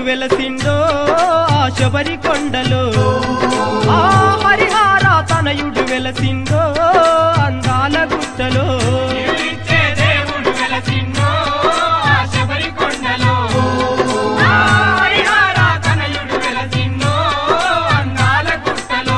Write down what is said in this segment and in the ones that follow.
వెలసిండో ఆ శబరి కొండలో ఆ హరిహార తనయుడు వెలసిండో అందాల గుట్టలో ఇచ్చే దేవుడు వెలసిండో ఆ శబరి కొండలో ఆ హరిహర తనయుడు వెలసిండో అందాల గుట్టలో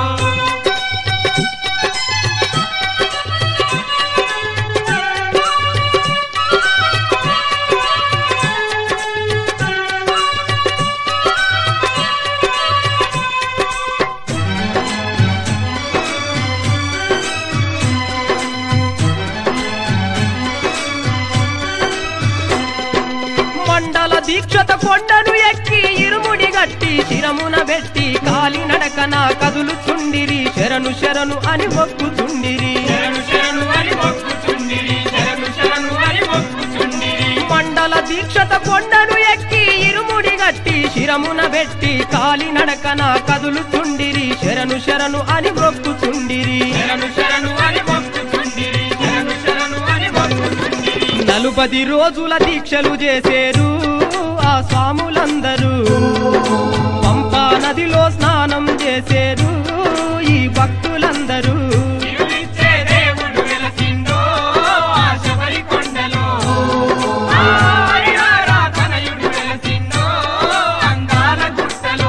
మండల దీక్షత కొండను ఎక్కి ఇరుముడి గట్టి శిరమున పెట్టి కాలి నడకన కదులుచుండిరి శరణు శరణు అని మొక్కుచుండిరి శరణు శరణు అని మొక్కుచుండిరి శరణు శరణు అని మొక్కుచుండిరి మండల దీక్షత కొండను ఎక్కి ఇరుముడి గట్టి శిరమున పెట్టి కాలి నడకన కదులుచుండిరి శరణు శరణు అని మొక్కుచుండిరి శరణు శరణు అని మొక్కుచుండిరి శరణు శరణు అని మొక్కుచుండిరి నలుపది రోజుల దీక్షలు చేసేరు ఆ స్వాములందరూ పంపా నదిలో స్నానం చేసేరు ఈ భక్తులందరూ ఇచ్చే దేవుడు వెలసిండో ఆ శబరి కొండలో ఆ హరిహర తనయుడు వెలసిండో అందాల గుట్టలో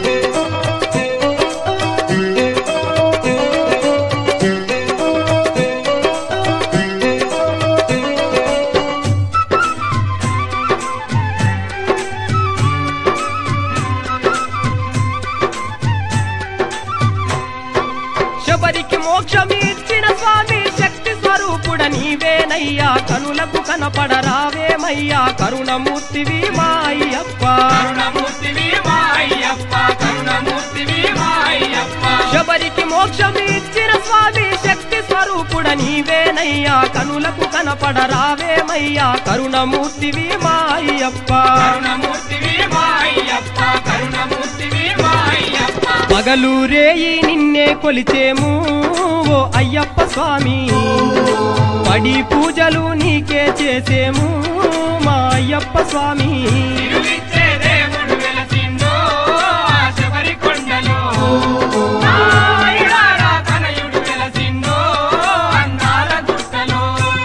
శబరికి మోక్షమిచ్చిన స్వామి శక్తి స్వరూపుడ నీవేనయ్యా కనులకు కనపడరావేమయ్యా కరుణమూర్తివి మా అయ్యప్ప కరుణమూర్తివి మా అయ్యప్ప కరుణమూర్తివి మా అయ్యప్ప శబరికి మోక్షమిచ్చిన స్వామి శక్తి స్వరూపుడ నీవేనయ్యా కనులకు కనపడరావేమయ్యా కరుణమూర్తివి మా అయ్యప్ప కరుణమూర్తివి మా అయ్యప్ప కరుణమూర్తివి మా అయ్యప్ప పగలు రేయి నిన్నే కొలిచేము ఓ అయ్యప్ప స్వామి పడి పూజలు నీకే చేసేము మా అయ్యప్ప స్వామి తిరుగిచ్చే దేవుడు వెలసిండో ఆ శబరి కొండలో ఆ హరిహర తనయుడు వెలసిండో అందాల గుట్టలో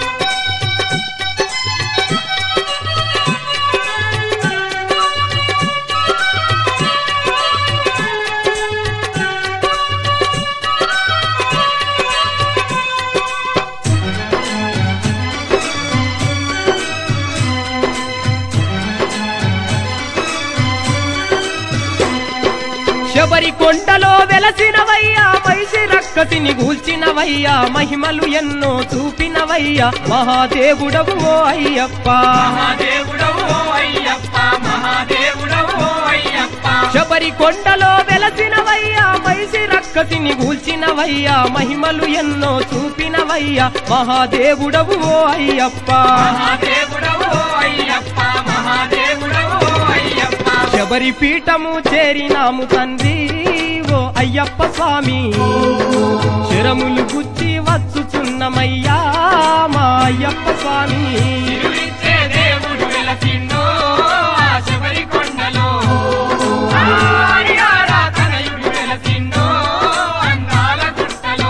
శబరి కొండలో వెలసినవయ్యా మైసి రక్కసిని గూల్చినవయ్యా మహిమలు ఎన్నో చూపినవయ్యా మహాదేవుడవు ఓ అయ్యప్ప మహాదేవుడవు ఓ అయ్యప్ప మహాదేవుడవు ఓ అయ్యప్ప శబరి కొండలో వెలసినవయ్యా మైసి రక్కసిని గూల్చినవయ్యా మహిమలు ఎన్నో చూపినవయ్యా మహాదేవుడవు ఓ అయ్యప్ప మహాదేవుడవు ఓ అయ్యప్ప మహాదేవుడవు ఓ అయ్యప్ప శబరి పీఠము చేరినాము తండ్రి ఓ అయ్యప్ప స్వామి శరములు గుచ్చి వచ్చుచున్నమయ్యా మా అయ్యప్ప స్వామి తిరుగిచ్చే దేవుడు వెలసిండో ఆ శబరి కొండలో ఆ హరిహర తనయుడు వెలసిండో అందాల గుట్టలో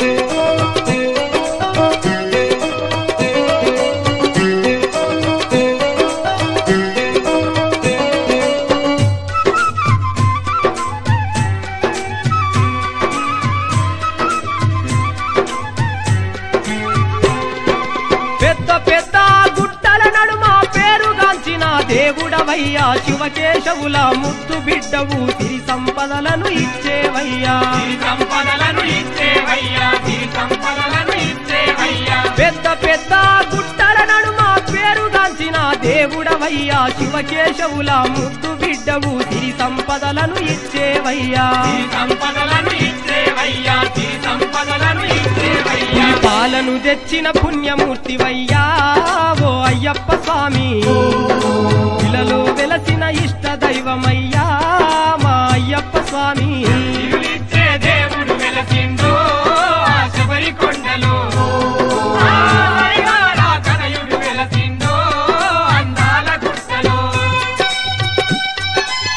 పెద్ద పెద్ద గుట్టల నడుమ పేరుగాంచిన దేవుడవయ్యా శివకేశవుల ముద్దు బిడ్డవు సిరి సంపదలను ఇచ్చేవయ్యా సిరి సంపదలను ఇచ్చేవయ్యా సిరి సంపదలను ఇచ్చేవయ్యా పెద్ద పెద్ద గుట్టల నడుమ పేరుగాంచిన దేవుడవయ్యా శివకేశవుల ముద్దు బిడ్డవు సిరి సంపదలను ఇచ్చేవయ్యా సిరి సంపదలను ఇచ్చేవయ్యా సిరి సంపదలను ఇచ్చేవయ్యా పాలను తెచ్చిన పుణ్యమూర్తివయ్యా ఓ అయ్యప్ప స్వామి ఇలలో వెలసిన ఇష్ట దైవమయ్యా మా అయ్యప్ప స్వామి తిరుగిచ్చే దేవుడు వెలసిండో ఆ శబరి కొండలో ఆ హరిహర తనయుడు వెలసిండో అందాల గుట్టలో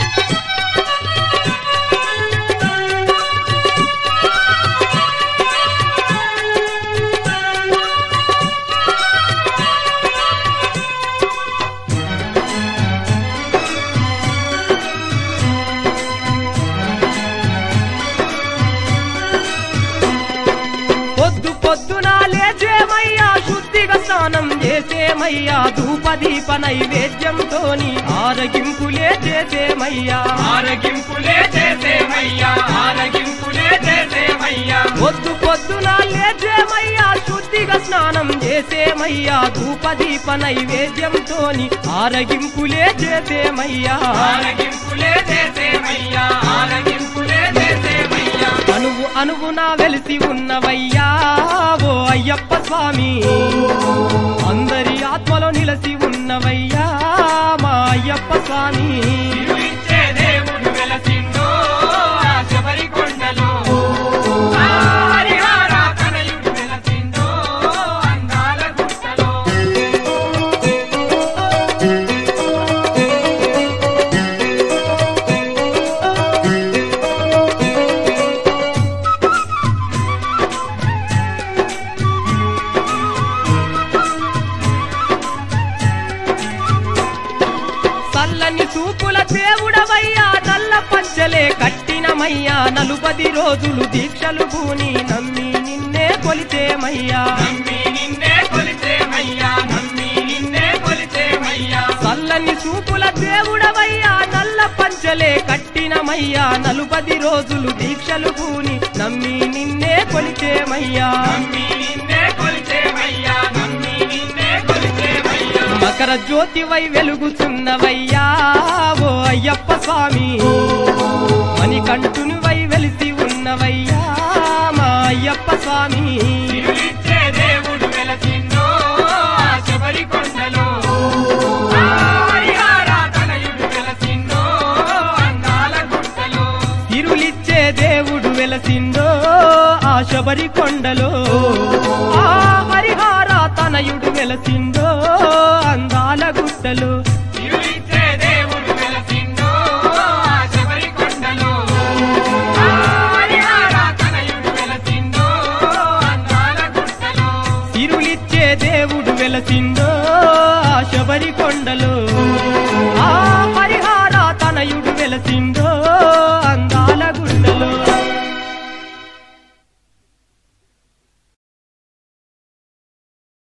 చేసేమయ్యా ధూపదీప నైవేద్యంతోని ఆరగింపులే చేసేమయ్యా ఆరగింపులే చేసేమయ్యా ఆరగింపులే చేసేమయ్యా పొద్దు పొద్దున లేచేమయ్యా శుద్ధిగా స్నానం చేసేమయ్యా ధూపదీప నైవేద్యంతోని ఆరగింపులే చేసేమయ్యా ఆరగింపులే చేసేమయ్యా ఆరగింపులే చేసేమయ్యా అనువు అనువున వెలిసి ఉన్నవయ్యా ఓ అయ్యప్ప స్వామి అందరి ఆత్మలో నిలసి ఉన్నవయ్యా మా అయ్యప్ప స్వామి తిరువిచ్చే దేవుడు వెలసిందో ఆ శబరి కొండలో ఆ హరిహర తనయుడు వెలసిందో అందాల గుట్టలో చల్లని చూపుల దేవుడవయ్యా నల్ల పంచలే కట్టినమయ్యా నలుపది రోజులు దీక్షలు భూని నమ్మి నిన్నే కొలితేమయ్యా నమ్మి నిన్నే కొలిచేమయ్యా నమ్మి నిన్నే కొలిచేమయ్యా చల్లని చూపుల దేవుడవయ్యా నల్ల పంచలే కట్టినమయ్యా నలుపది రోజులు దీక్షలు భూని నమ్మి నిన్నే కొలితేమయ్యా నమ్మి నిన్నే కొలిచేమయ్యా నమ్మి నిన్నే కొలిచేమయ్యా మకర జ్యోతివై వెలుగుతున్నవయ్యా ఓ అయ్యప్ప స్వామి మణికంఠునివై వెలిసి ఉన్నవయ్యా మా అయ్యప్ప స్వామి తిరువిచ్చే దేవుడు వెలసిందో ఆ శబరి కొండలో ఆ హరిహర తనయుడు వెలసిందో అందాల గుట్టలో తిరులిచ్చే దేవుడు వెలసిందో ఆ శబరి కొండలో ఆ హరిహార తనయుడు వెలసిందో అందాల గుట్టలో తిరువిచ్చే దేవుడు వెలసిందో ఆ శబరి కొండలో ఆ హరిహర తనయుడు వెలసిందో అందాల గుట్టలో తిరులిచ్చే దేవుడు వెలసిందో ఆ శబరి కొండలో ఆ హరిహార తనయుడు వెలసిందో